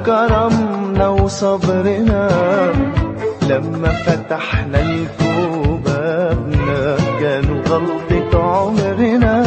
وكرمنا وصبرنا لما فتحنا لكم بابنا كانوا غلطة عمرنا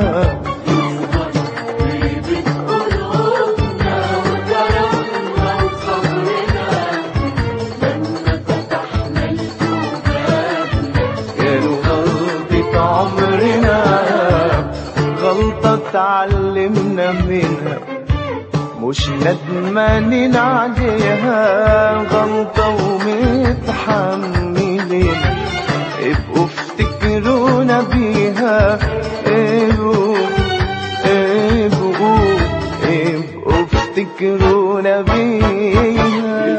كانوا غلطة عمرنا غلطة اتعلمنا منها مش ندمانين عليها غلطة ومتحملين ابقوا افتكرونا بيها ابقوا ابقوا ابقوا افتكرونا بيها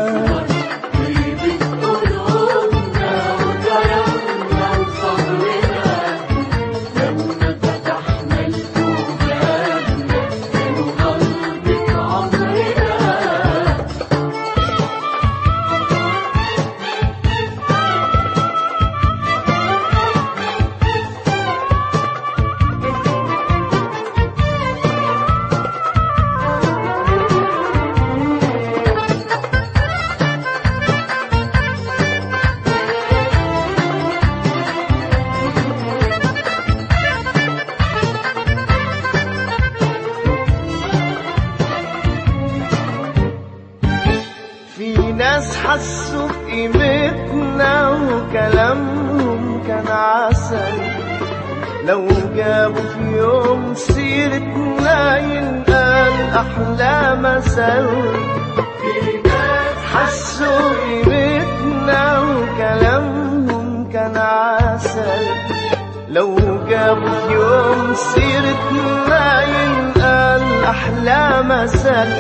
في ناس حسوا بقيمتنا وكلامهم كان عسل لو جابوا في يوم سيرتنا ينقال أحلى مثل في ناس حسوا بقيمتنا وكلامهم كان عسل لو جابوا في يوم سيرتنا ينقال أحلى مثل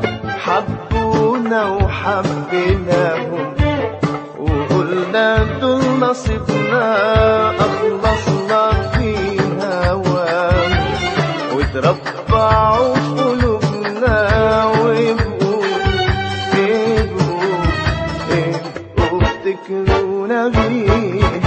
حبونا وحبيناهم وقلنا دول نصيبنا أخلصنا في هواهم وتربعوا في قلوبنا ويبقوا يبقوا يبقوا افتكرونا بيها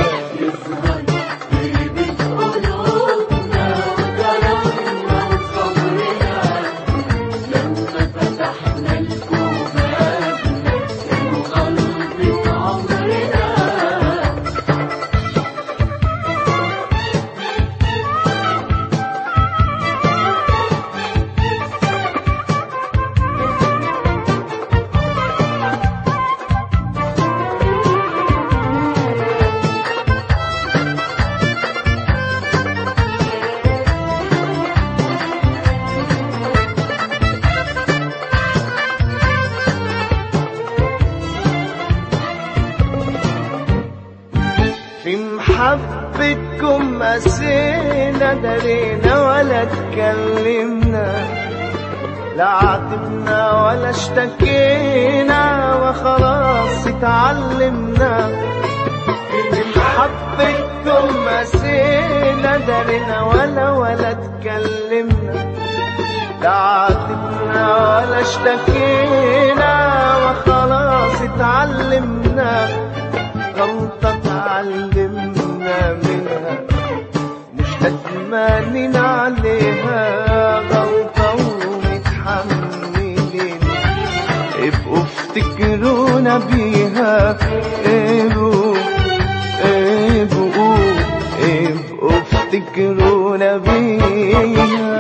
في محبتكم قسينا درينا ولا اتكلمنا لا عاتبنا ولا اشتكينا وخلاص اتعلمنا في محبتكم قسينا درينا ولا ولا اتكلمنا لا عاتبنا ولا اشتكينا وخلاص اتعلمنا غلطة اتعلمنا منها مش ندمانين عليها غلطة ومتحملين ابقوا افتكرونا بيها ابقوا ابقوا ابقوا افتكرونا بيها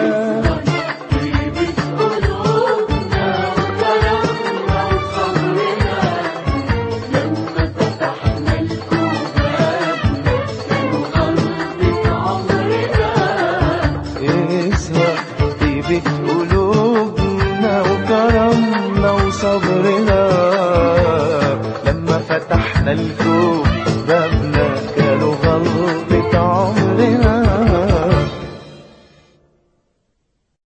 اسمع طيبة قلوبنا وكرمنا وصبرنا لما فتحنا الكوب